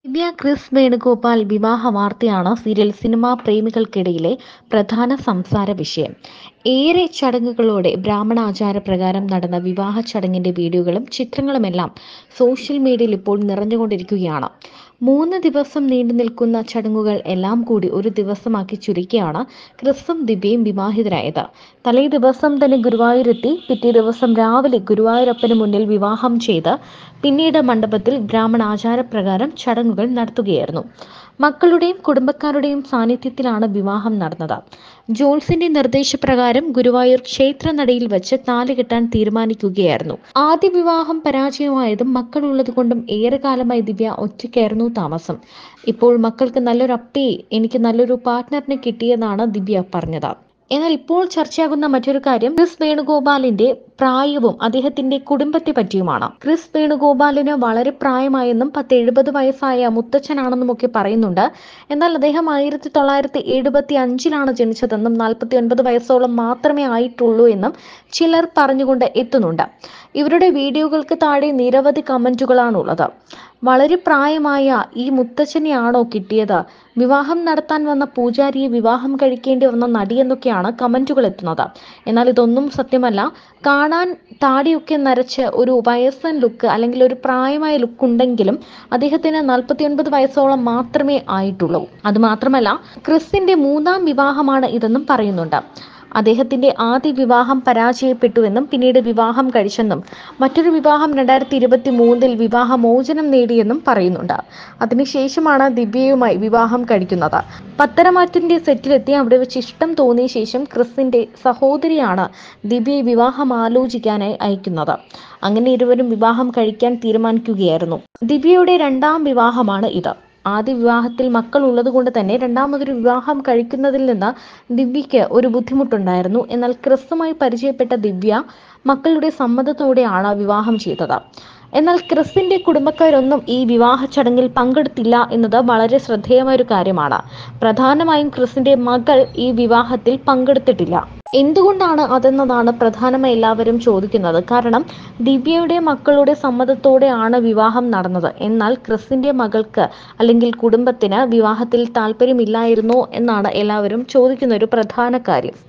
ദിവ്യ Chris Venugopal വിവാഹ വാർത്തയാണ് serial cinema പ്രേമികൾക്കിടയിലെ പ്രധാന സംസാര വിഷയം ഏറെ ചടങ്ങുകളോടെ ബ്രാഹ്മണാചാര പ്രകാരം നടന്ന വിവാഹ ചടങ്ങിന്റെ വീഡിയോകളും ചിത്രങ്ങളുമെല്ലാം സോഷ്യൽ മീഡിയയിൽ ഇപ്പോൾ നിറഞ്ഞുകൊണ്ടിരിക്കുകയാണ് മൂന്ന് ദിവസം നീണ്ടു നിൽക്കുന്ന ചടങ്ങുകൾ എല്ലാം കൂടി ഒരു ദിവസമാക്കി ചുരുക്കിയാണ് ക്രിസും ദിവ്യയും വിവാഹിതരായത് തലേ ദിവസം തന്നെ ഗുരുവായൂരെത്തി പിറ്റേ ദിവസം രാവിലെ ഗുരുവായൂരപ്പന് മുന്നിൽ വിവാഹം ചെയ്ത് പിന്നീട് മണ്ഡപത്തിൽ ബ്രാഹ്മണ ആചാരപ്രകാരം ചടങ്ങുകൾ നടത്തുകയായിരുന്നു മക്കളുടെയും കുടുംബക്കാരുടെയും സാന്നിധ്യത്തിലാണ് വിവാഹം നടന്നത് ജോൾസിന്റെ നിർദ്ദേശപ്രകാരം ഗുരുവായൂർ ക്ഷേത്രനടയിൽ വെച്ച് താലി കെട്ടാൻ തീരുമാനിക്കുകയായിരുന്നു ആദ്യ വിവാഹം പരാജയമായതും മക്കളുള്ളത് കൊണ്ടും ഏറെ കാലമായി ദിവ്യ ഒറ്റയ്ക്കായിരുന്നു താമസം ഇപ്പോൾ മക്കൾക്ക് നല്ലൊരു അപ്പയെ എനിക്ക് നല്ലൊരു പാർട്ട്ണറിനെ കിട്ടിയെന്നാണ് ദിവ്യ പറഞ്ഞത് എന്നാൽ ഇപ്പോൾ ചർച്ചയാകുന്ന മറ്റൊരു കാര്യം ക്രിസ് വേണുഗോപാലിന്റെ പ്രായവും അദ്ദേഹത്തിന്റെ കുടുംബത്തെ പറ്റിയുമാണ് ക്രിസ് വേണുഗോപാലിന് വളരെ പ്രായമായെന്നും പത്ത് എഴുപത് വയസ്സായ മുത്തച്ഛനാണെന്നും ഒക്കെ പറയുന്നുണ്ട് എന്നാൽ അദ്ദേഹം ആയിരത്തി തൊള്ളായിരത്തി എഴുപത്തി അഞ്ചിലാണ് ജനിച്ചതെന്നും നാൽപ്പത്തി ഒൻപത് വയസ്സോളം മാത്രമേ ആയിട്ടുള്ളൂ എന്നും ചിലർ പറഞ്ഞുകൊണ്ട് എത്തുന്നുണ്ട് ഇവരുടെ വീഡിയോകൾക്ക് താഴെ നിരവധി കമന്റുകളാണുള്ളത് വളരെ പ്രായമായ ഈ മുത്തച്ഛനെയാണോ കിട്ടിയത് വിവാഹം നടത്താൻ വന്ന പൂജാരിയെ വിവാഹം കഴിക്കേണ്ടി വന്ന നടിയെന്നൊക്കെയാണ് കമന്റുകൾ എത്തുന്നത് എന്നാൽ ഇതൊന്നും സത്യമല്ല കാണാൻ താടിയൊക്കെ നരച്ച് ഒരു വയസ്സൻ ലുക്ക് അല്ലെങ്കിൽ ഒരു പ്രായമായ ലുക്ക് ഉണ്ടെങ്കിലും അദ്ദേഹത്തിന് നാൽപ്പത്തിയൊൻപത് വയസ്സോളം മാത്രമേ ആയിട്ടുള്ളൂ അതുമാത്രമല്ല ക്രിസിന്റെ മൂന്നാം വിവാഹമാണ് ഇതെന്നും പറയുന്നുണ്ട് അദ്ദേഹത്തിന്റെ ആദ്യ വിവാഹം പരാജയപ്പെട്ടുവെന്നും പിന്നീട് വിവാഹം കഴിച്ചെന്നും മറ്റൊരു വിവാഹം രണ്ടായിരത്തി ഇരുപത്തി മൂന്നിൽ വിവാഹമോചനം നേടിയെന്നും പറയുന്നുണ്ട് അതിനുശേഷമാണ് ദിവ്യയുമായി വിവാഹം കഴിക്കുന്നത് പത്തരമാറ്റിന്റെ സെറ്റിലെത്തി അവിടെ വെച്ച് ഇഷ്ടം തോന്നിയ ശേഷം ക്രിസിന്റെ സഹോദരിയാണ് ദിവ്യയെ വിവാഹം ആലോചിക്കാനായി അയക്കുന്നത് അങ്ങനെ ഇരുവരും വിവാഹം കഴിക്കാൻ തീരുമാനിക്കുകയായിരുന്നു ദിവ്യയുടെ രണ്ടാം വിവാഹമാണ് ഇത് ആദ്യ വിവാഹത്തിൽ മക്കൾ ഉള്ളതുകൊണ്ട് തന്നെ രണ്ടാമതൊരു വിവാഹം കഴിക്കുന്നതിൽ നിന്ന് ദിവ്യയ്ക്ക് ഒരു ബുദ്ധിമുട്ടുണ്ടായിരുന്നു എന്നാൽ ക്രിസ്തുമായി പരിചയപ്പെട്ട ദിവ്യ മക്കളുടെ സമ്മതത്തോടെയാണ് വിവാഹം ചെയ്തത് എന്നാൽ ക്രിസിന്റെ കുടുംബക്കാരൊന്നും ഈ വിവാഹ ചടങ്ങിൽ പങ്കെടുത്തില്ല എന്നത് വളരെ ശ്രദ്ധേയമായ ഒരു കാര്യമാണ് പ്രധാനമായും ക്രിസിന്റെ മകൾ ഈ വിവാഹത്തിൽ പങ്കെടുത്തിട്ടില്ല എന്തുകൊണ്ടാണ് അതെന്നതാണ് പ്രധാനമായി എല്ലാവരും ചോദിക്കുന്നത് കാരണം ദിവ്യയുടെ മക്കളുടെ സമ്മതത്തോടെയാണ് വിവാഹം നടന്നത് എന്നാൽ ക്രിസിന്റെ മകൾക്ക് അല്ലെങ്കിൽ കുടുംബത്തിന് വിവാഹത്തിൽ താല്പര്യമില്ലായിരുന്നോ എന്നാണ് എല്ലാവരും ചോദിക്കുന്ന ഒരു പ്രധാന കാര്യം